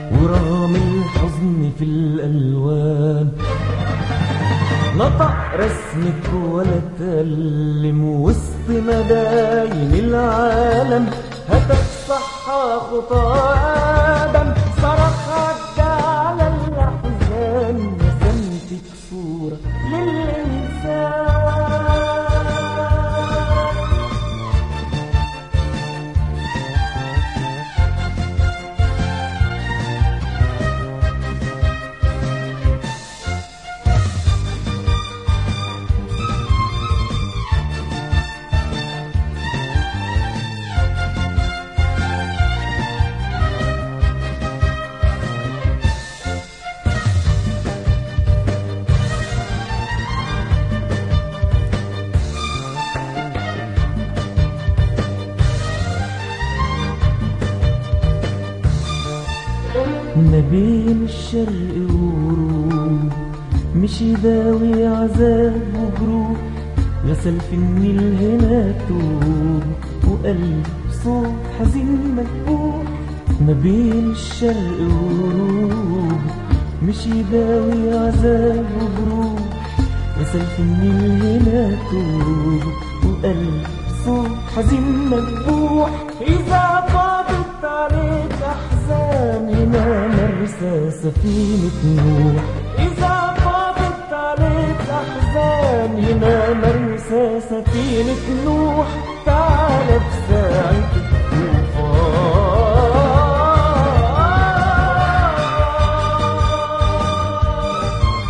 ورغم الحزن في الألوان نطق رسمك ولا تألم وسط مداين العالم هتك صحى خطى آدم صرخ عدى على الأحزان رسمتك صورة للإنسان ما بين الشرق وغروب مشي داوي عذاب وجروح غسل في النيل هنا توب وقلب صوت حزين مذبوح ما بين الشرق وغروب مشي داوي عذاب وجروح غسل في النيل هنا توب وقلب صوت حزين مذبوح إذا فاضت عليك أحزان هنا مرسى سفينة نوح إذا فاضت عليك أحزان هنا مرسى سفينة نوح تعال بساعة الطوفان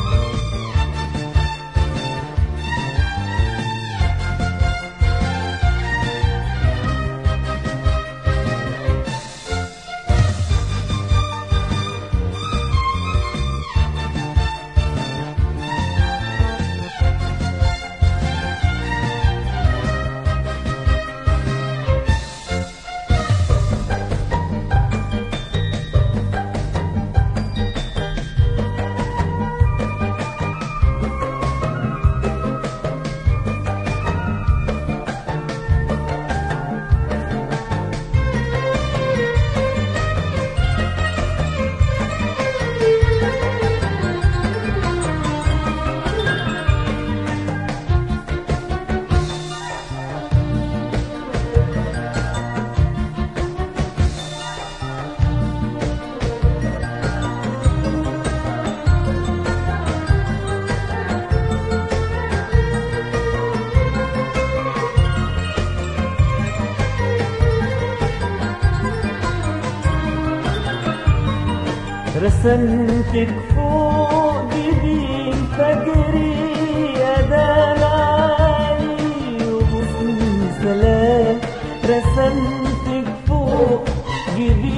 رسمتك فوق جبين فجري يا دلالي وبسم سلام رسمت